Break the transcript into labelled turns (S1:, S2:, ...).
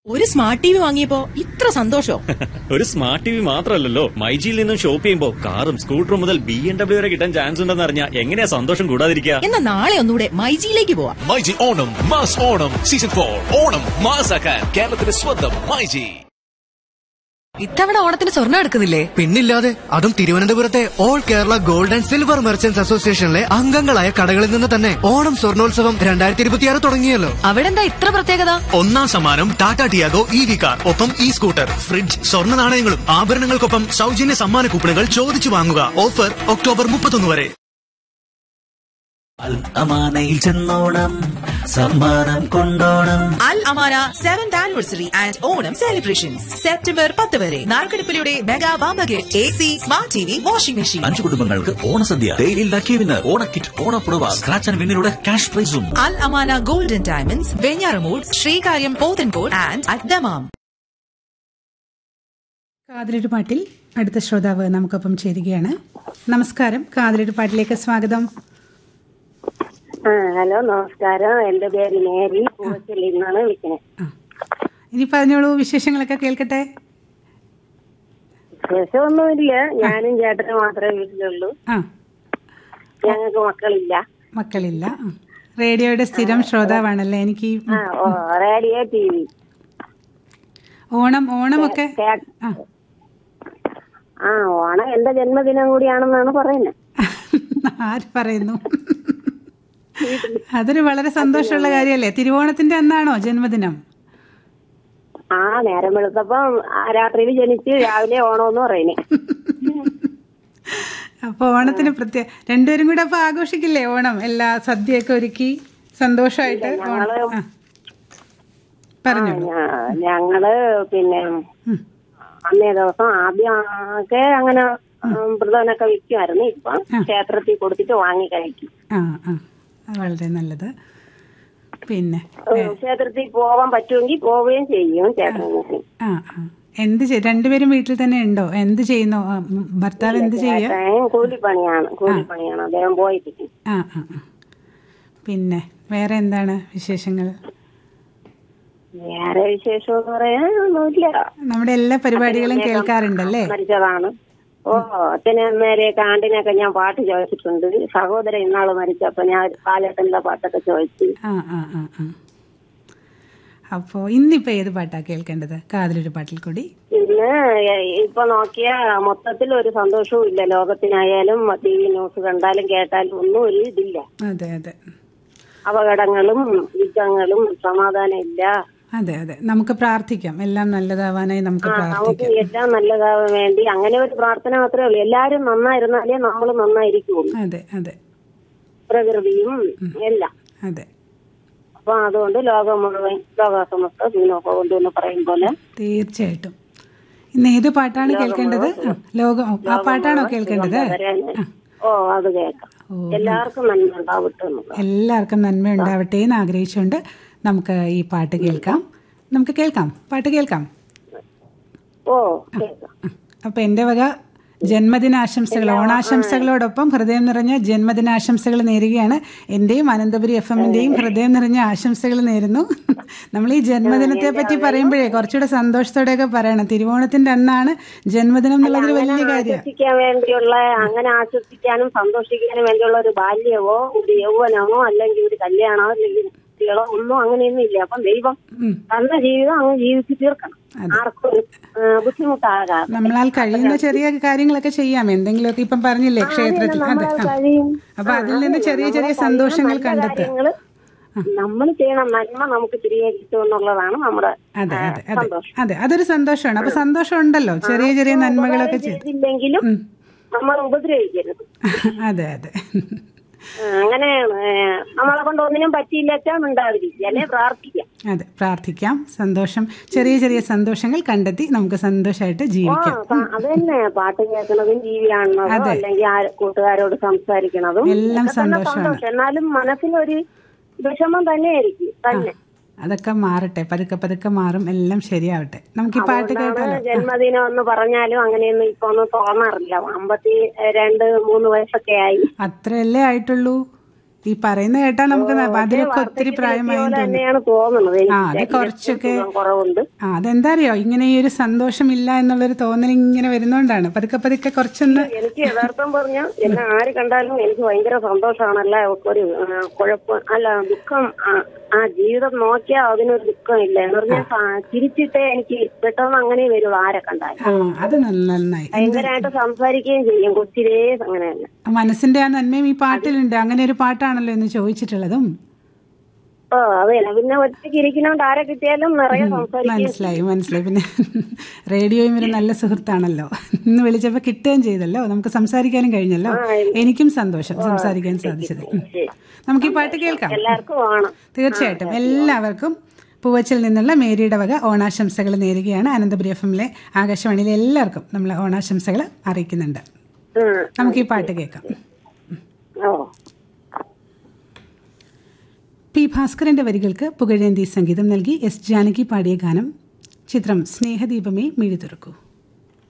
S1: ഒരു smart T V വാങ്ങിയപ്പോ ഇത്ര സന്തോഷോ
S2: ഒരു സ്മാർട്ട് ടി വി മാത്രമല്ലല്ലോ മൈജിയിൽ നിന്നും ഷോപ്പ് ചെയ്യുമ്പോൾ കാറും സ്കൂട്ടറും മുതൽ ബി എം ഡബ്ല്യു വരെ കിട്ടാൻ ചാൻസ് ഉണ്ടെന്ന് അറിഞ്ഞാൽ എങ്ങനെയാ സന്തോഷം കൂടാതിരിക്കുക
S1: എന്നാ നാളെ ഒന്നുകൂടെ മൈജിയിലേക്ക് പോവാം
S3: myG Onam mass Onam season for Onam മാസാക്കാൻ കേരളത്തിന്റെ സ്വന്തം മൈജി
S4: ഇത്തവണ ഓണത്തിന് സ്വർണ്ണം എടുക്കുന്നില്ലേ
S5: പിന്നില്ലാതെ അതും തിരുവനന്തപുരത്തെ all Kerala gold and silver merchants അസോസിയേഷനിലെ അംഗങ്ങളായ കടകളിൽ നിന്ന് തന്നെ ഓണം സ്വർണോത്സവം രണ്ടായിരത്തി ഇരുപത്തിയാറ് തുടങ്ങിയല്ലോ
S4: അവിടെ എന്താ ഇത്ര പ്രത്യേകത
S5: ഒന്നാം സമ്മാനം Tata Tiago E V car ഒപ്പം ഇ സ്കൂട്ടർ ഫ്രിഡ്ജ് സ്വർണ്ണ നാണയങ്ങളും ആഭരണങ്ങൾക്കൊപ്പം സൗജന്യ സമ്മാന കൂപ്പണുകൾ ചോദിച്ചു വാങ്ങുക ഓഫർ ഒക്ടോബർ മുപ്പത്തൊന്ന് വരെ
S6: അൽ അമാനയിൽ ചെന്നോണം സമ്മാനം കൊണ്ടോണം
S1: Al Amana seventh anniversary and Onam celebrations September പത്ത് വരെ നാൽക്കടുപ്പിലൂടെ mega bumper gift A C smart T V washing machine
S6: അഞ്ചു കുടുംബങ്ങൾക്ക് ഓണസദ്യ ഡെയിലിൽ ലക്കിയവിന് ഓണക്കിറ്റ് ഓണപ്പുടവ സ്ക്രാച്ച് ആൻഡ് വിന്നിലൂടെ ക്യാഷ് പ്രൈസും
S1: Al Amana golden diamonds Venjaramoodu Sreekaryam Pothencode and അദ്ദമാം
S7: കാതിലൊരു പാട്ടിൽ അടുത്ത ശ്രോതാവ് നമുക്കൊപ്പം ചേരുകയാണ് നമസ്കാരം കാതിലൊരു പാട്ടിലേക്ക് സ്വാഗതം
S8: ആ ഹലോ നമസ്കാരം എന്റെ പേര് മേരി പൂവച്ചലിൽ നിന്നാണ് വിളിക്കുന്നത്
S7: ആ ഇനി പറഞ്ഞോളൂ വിശേഷങ്ങളൊക്കെ കേൾക്കട്ടെ
S8: വിശേഷമൊന്നുമില്ല ഞാനും ചേട്ടനും മാത്രമേ വീട്ടിലുള്ളൂ
S7: ആ
S8: ഞങ്ങൾക്ക് മക്കളില്ല
S7: മക്കളില്ല ആ. റേഡിയോയുടെ സ്ഥിരം ശ്രോതാവാണല്ലേ എനിക്ക് ഈ
S8: ആ ഓ റേഡിയോ ടി വി
S7: ഓണം ഓണമൊക്കെ ആ
S8: ആ ഓണം എന്റെ ജന്മദിനം കൂടിയാണെന്നാണ് പറയുന്നത്
S7: ആര് പറയുന്നു അതൊരു വളരെ സന്തോഷമുള്ള കാര്യമല്ലേ തിരുവോണത്തിന്റെ അന്നാണോ ജന്മദിനം
S8: ആ നേരം വെളുത്തപ്പം ആ രാത്രിയിൽ ജനിച്ച് രാവിലെ ഓണമെന്ന് പറയുന്നത്
S7: അപ്പൊ ഓണത്തിന് പ്രത്യേക രണ്ടുപേരും കൂടെ അപ്പൊ ആഘോഷിക്കില്ലേ ഓണം എല്ലാ സദ്യയൊക്കെ ഒരുക്കി സന്തോഷമായിട്ട് ഓണം ആ. പറഞ്ഞോളൂ
S8: ഞങ്ങള് പിന്നെ
S7: ഉം.
S8: അന്നേ ദിവസം ആദ്യം ഒക്കെ അങ്ങനെ ഉം, വ്രതമൊക്കെ വിൽക്കുമായിരുന്നു ഇപ്പൊ ക്ഷേത്രത്തിൽ കൊടുത്തിട്ട് വാങ്ങി കഴിക്കും
S7: ആ ആ അത് വളരെ നല്ലത് പിന്നെ
S8: ഉം, ക്ഷേത്രത്തിൽ പോവാൻ പറ്റുമെങ്കിൽ പോവുകയും ചെയ്യും ചേട്ടനും
S7: ആ ആ എന്ത് ചെയ് രണ്ടുപേരും വീട്ടിൽ തന്നെ ഉണ്ടോ എന്ത് ചെയ്യുന്നു ആ, ഉം, ഭർത്താവ് എന്ത് ചെയ്യുക
S8: ചേട്ടൻ കൂലിപ്പണിയാണ് കൂലിപ്പണിയാണ് അദ്ദേഹം പോയിട്ടില്ല
S7: ആ ആ ആ. പിന്നെ വേറെ എന്താണ് വിശേഷങ്ങൾ
S8: വേറെ വിശേഷം എന്ന് പറയാൻ ഒന്നുമില്ല
S7: നമ്മുടെ എല്ലാ പരിപാടികളും കേൾക്കാറുണ്ടല്ലേ
S8: മരിച്ചതാണ് ഓ അച്ഛനെ അമ്മേരെയൊക്കെ ആണ്ടിനൊക്കെ ഞാൻ പാട്ട് ചോദിച്ചിട്ടുണ്ട് സഹോദരൻ ഇന്നാള് മരിച്ചപ്പോ ഞാൻ കാലത്തിന്റെ പാട്ടൊക്കെ ചോദിച്ചു
S7: ആ ആ ആ ആ അപ്പോൾ ഇന്നിപ്പോൾ ഏത് പാട്ടാ കേൾക്കേണ്ടത് കാതിലൊരു പാട്ടിൽ കൂടി
S8: ഇന്ന് ഇപ്പൊ നോക്കിയ മൊത്തത്തിൽ ഒരു സന്തോഷവും ഇല്ല ലോകത്തിനായാലും ടി വി ന്യൂസ് കണ്ടാലും കേട്ടാലും ഒന്നും ഒരു ഇതില്ല
S7: അതെ അതെ
S8: അപകടങ്ങളും യുദ്ധങ്ങളും സമാധാനം ഇല്ല
S7: അതെ അതെ നമുക്ക് പ്രാർത്ഥിക്കാം എല്ലാം നല്ലതാവാനായി നമുക്ക്
S8: നമുക്ക്
S7: പ്രാർത്ഥിക്കാം
S8: എല്ലാം നല്ലതാവാൻ വേണ്ടി അങ്ങനെ ഒരു പ്രാർത്ഥന മാത്രമേ ഉള്ളൂ എല്ലാരും നന്നായിരുന്നാലേ നമ്മൾ നന്നായിരിക്കുള്ളൂ
S7: അതെ അതെ
S8: പ്രകൃതിയും എല്ലാം
S7: അതെ
S8: അപ്പൊ അതുകൊണ്ട് ലോകം മുഴുവൻ ലോകാസമസ്ത ദീനോപ കൊണ്ടെന്ന് പറയും പോലെ
S7: തീർച്ചയായിട്ടും ഇന്ന് ഏത് പാട്ടാണ് കേൾക്കേണ്ടത് ആ, ലോകം ആ പാട്ടാണോ കേൾക്കേണ്ടത്
S8: വരാന് ഓ അത് കേൾക്കാം എല്ലാവർക്കും നന്മ ഉണ്ടാവട്ടെ എന്നുള്ളത്
S7: എല്ലാവർക്കും നന്മ ഉണ്ടാവട്ടെ എന്ന് ആഗ്രഹിച്ചുകൊണ്ട് നമുക്ക് ഈ പാട്ട് കേൾക്കാം നമുക്ക് കേൾക്കാം പാട്ട് കേൾക്കാം
S8: ഓ കേൾക്കാം
S7: അപ്പൊ എൻ്റെ വക ജന്മദിനാശംസകൾ ഓണാശംസകളോടൊപ്പം ഹൃദയം നിറഞ്ഞ ജന്മദിനാശംസകൾ നേരുകയാണ് എൻ്റെയും അനന്തപുരി എഫ് എമ്മിൻ്റെയും ഹൃദയം നിറഞ്ഞ ആശംസകൾ നേരുന്നു നമ്മൾ ഈ ജന്മദിനത്തെ പറ്റി പറയുമ്പോഴേ കുറച്ചുകൂടെ സന്തോഷത്തോടെയൊക്കെ പറയണം തിരുവോണത്തിന്റെ അന്നാണ് ജന്മദിനം എന്നുള്ളതൊരു വലിയ കാര്യമാണ്
S8: ആശ്വസിക്കാൻ വേണ്ടിയുള്ള അങ്ങനെ ആശ്വസിക്കാനും സന്തോഷിക്കാനും വേണ്ടിയുള്ള ഒരു ബാല്യമോ ഒരു യൗവനമോ അല്ലെങ്കിൽ ഒരു കല്യാണമോ അല്ലെങ്കിൽ കുട്ടികളോ ഒന്നും അങ്ങനെയൊന്നും ഇല്ല അപ്പം ദൈവം തന്ന ജീവിതം അങ്ങ് ജീവിച്ചു തീർക്കണം ആർക്കും ഒരു, ആ, ബുദ്ധിമുട്ടാകാതെ
S7: നമ്മളാൽ കഴിയുന്ന ചെറിയ കാര്യങ്ങളൊക്കെ ചെയ്യാം എന്തെങ്കിലുമൊക്കെ ഇപ്പം പറഞ്ഞില്ലേ ക്ഷേത്രത്തിൽ അതെ
S8: നമ്മളാൽ
S7: ആ.
S8: കഴിയും.
S7: അപ്പൊ അതിൽ നിന്ന് ചെറിയ ചെറിയ
S8: നമ്മളെ
S7: സന്തോഷങ്ങൾ
S8: നല്ല
S7: കണ്ടെത്തുക
S8: കാര്യങ്ങള് നമ്മൾ ചെയ്യണം നന്മ നമുക്ക് തിരികെ കിട്ടും എന്നുള്ളതാണ് നമ്മുടെ
S7: അതെ
S8: ആ,
S7: അതെ അതെ
S8: സന്തോഷം
S7: അതെ അതൊരു സന്തോഷമാണ് അപ്പൊ സന്തോഷം ഉണ്ടല്ലോ ചെറിയ ചെറിയ നന്മകളൊക്കെ ചെയ്ത്
S8: ചെയ്തില്ലെങ്കിലും നമ്മൾ ഉപദ്രവിക്കരുത്
S7: അതെ അതെ
S8: ആ, അങ്ങനെ ഏ, നമ്മളെ കൊണ്ട് ഒന്നിനും പറ്റിയില്ലാച്ചാൽ ഉണ്ടാവില്ല അല്ലെ പ്രാർത്ഥിക്കാം
S7: അതെ പ്രാർത്ഥിക്കാം സന്തോഷം ചെറിയ ചെറിയ സന്തോഷങ്ങൾ കണ്ടെത്തി നമുക്ക് സന്തോഷമായിട്ട്
S8: ആ,
S7: ജീവിക്കാം
S8: പ- അത് തന്നെ പാട്ട് കേൾക്കുന്നതും ടി വി കാണുന്നതും അല്ലെങ്കിൽ ആ കൂട്ടുകാരോട് സംസാരിക്കുന്നതും
S7: എല്ലാം
S8: ഒക്കെ തന്നെ
S7: സന്തോഷമാണ്.
S8: സന്തോഷം എന്നാലും മനസ്സിനൊരു വിഷമം തന്നെയായിരിക്കും തന്നെ
S7: അതൊക്കെ മാറട്ടെ പതുക്കെ പതുക്കെ മാറും എല്ലാം ശരിയാവട്ടെ നമുക്ക് ഈ പാട്ട് കേട്ടാലോ
S8: അതുകൊണ്ടാണ് ജന്മദിനം എന്ന് പറഞ്ഞാലും അങ്ങനെയൊന്നും ഇപ്പൊ ഒന്നും തോന്നാറില്ല അമ്പത്തി രണ്ട് മൂന്ന് വയസ്സൊക്കെ ആയി
S7: അത്രയല്ലേ ആയിട്ടുള്ളൂ ഈ പറയുന്ന കേട്ടാ നമുക്ക് ന- അതിലൊക്കെ ഒത്തിരി പ്രായമായി
S8: പോലെ
S7: തോന്നും
S8: തന്നെയാണ് തോന്നുന്നത്
S7: ആ, അത്
S8: എനിക്ക്
S7: കുറച്ചൊക്കെ-
S8: സുഖം കുറവുണ്ട്
S7: ആ അതെന്താ അറിയോ ഇങ്ങനെ ഈ ഒരു സന്തോഷമില്ല എന്നുള്ളൊരു തോന്നൽ ഇങ്ങനെ വരുന്നോണ്ടാണ് പതുക്കെ പതുക്കെ കുറച്ചൊന്ന്
S8: എനിക്ക് യഥാർത്ഥം പറഞ്ഞ എന്നെ ആര് കണ്ടാലും എനിക്ക് ഭയങ്കര സന്തോഷമാണല്ല ഒരു ആ, കുഴപ്പം അല്ല ദുഃഖം ആ, ആ ജീവിതം നോക്കിയാൽ അതിനൊരു ദുഃഖമില്ല എന്ന് പറഞ്ഞാൽ ചിരിച്ചിട്ടേ എനിക്ക് പെട്ടെന്ന് അങ്ങനെ വരുള്ളൂ ആരെ കണ്ടാലും
S7: ആ അത് നല്ല- നന്നായി
S8: ഭയങ്കരമായിട്ട് സംസാരിക്കുകയും ചെയ്യും കൊച്ചിലേ അങ്ങനെ തന്നെ
S7: മനസ്സിന്റെ ആ നന്മയും ഈ പാട്ടിലുണ്ട് അങ്ങനെ ഒരു പാട്ടാണല്ലോ എന്ന് ചോദിച്ചിട്ടുള്ളതും
S8: ഓ അതെ പിന്നെ ഒറ്റയ്ക്ക് ഇരിക്കുന്നോണ്ട് ആരെ കിട്ടിയാലും നിറയെ സംസാരിക്കുകയും
S7: മനസ്സിലായി മനസ്സിലായി പിന്നെ റേഡിയോയും ഒരു നല്ല സുഹൃത്താണല്ലോ ഇന്ന് വിളിച്ചപ്പോൾ കിട്ടുകയും ചെയ്തല്ലോ നമുക്ക് സംസാരിക്കാനും കഴിഞ്ഞല്ലോ എനിക്കും സന്തോഷം സംസാരിക്കാൻ സാധിച്ചത് ഉം. നമുക്ക് ഈ പാട്ട് കേൾക്കാം
S8: എല്ലാവർക്കും വേണം
S7: തീർച്ചയായിട്ടും എല്ലാവർക്കും പൂവച്ചിൽ നിന്നുള്ള മേരിയുടെ വക ഓണാശംസകൾ നേരുകയാണ് അനന്തപുരി എഫ് എമ്മിലെ ആകാശവാണിയിലെ എല്ലാവർക്കും നമ്മൾ ഓണാശംസകൾ അറിയിക്കുന്നുണ്ട്
S8: ഉം.
S7: നമുക്ക് ഈ പാട്ട് കേൾക്കാം
S8: ഓ
S7: പി ഭാസ്കരന്റെ വരികൾക്ക് പുകഴേന്തി സംഗീതം നൽകി എസ് ജാനകി പാടിയ ഗാനം ചിത്രം സ്നേഹദീപമേ മിഴി തുറക്കൂ